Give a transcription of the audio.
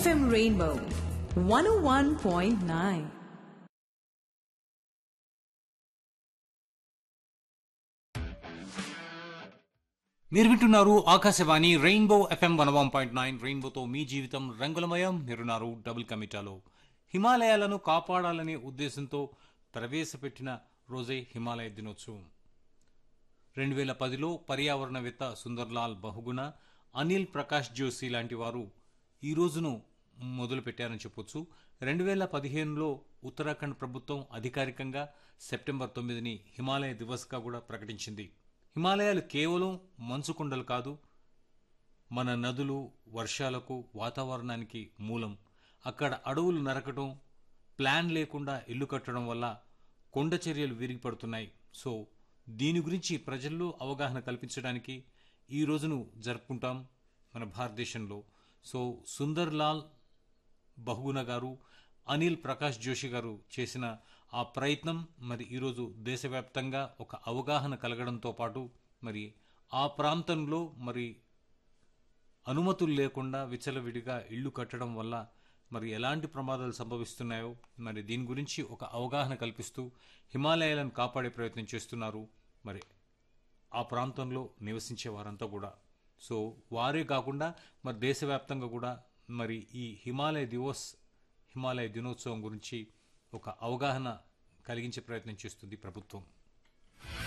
FM Rainbow 101.9. మీరు వింటున్నారు Akashvani rainbow FM one one point nine రెయిన్బోతో మీ జీవితం రంగులమయం మీరున్నారు డబుల్ కమిటాలో హిమాలయాలను కాపాడాలనే ఉద్దేశంతో ప్రవేశపెట్టిన రోజే హిమాలయ దినోత్సవం రెండు వేల పదిలో పర్యావరణవేత్త సుందర్లాల్ బహుగుణ అనిల్ ప్రకాష్ జోషి లాంటి వారు ఈ రోజును మొదలుపెట్టారని చెప్పొచ్చు రెండు వేల పదిహేనులో ఉత్తరాఖండ్ ప్రభుత్వం అధికారికంగా సెప్టెంబర్ తొమ్మిదిని హిమాలయ దివస్గా కూడా ప్రకటించింది హిమాలయాలు కేవలం మంచు కొండలు కాదు మన నదులు వర్షాలకు వాతావరణానికి మూలం అక్కడ అడవులు నరకటం ప్లాన్ లేకుండా ఇల్లు కట్టడం వల్ల కొండ చర్యలు విరిగిపడుతున్నాయి సో దీని గురించి ప్రజల్లో అవగాహన కల్పించడానికి ఈ రోజును జరుపుకుంటాం మన భారతదేశంలో సో సుందర్ లాల్ బహుగుణ గారు అనిల్ ప్రకాష్ జోషి గారు చేసిన ఆ ప్రయత్నం మరి ఈరోజు దేశవ్యాప్తంగా ఒక అవగాహన కలగడంతో పాటు మరి ఆ ప్రాంతంలో మరి అనుమతులు లేకుండా విచలవిడిగా ఇళ్లు కట్టడం వల్ల మరి ఎలాంటి ప్రమాదాలు సంభవిస్తున్నాయో మరి దీని గురించి ఒక అవగాహన కల్పిస్తూ హిమాలయాలను కాపాడే ప్రయత్నం చేస్తున్నారు మరి ఆ ప్రాంతంలో నివసించే వారంతా కూడా సో వారే కాకుండా మరి దేశవ్యాప్తంగా కూడా మరి ఈ హిమాలయ దివస్ హిమాలయ దినోత్సవం గురించి ఒక అవగాహన కలిగించే ప్రయత్నం చేస్తుంది ప్రభుత్వం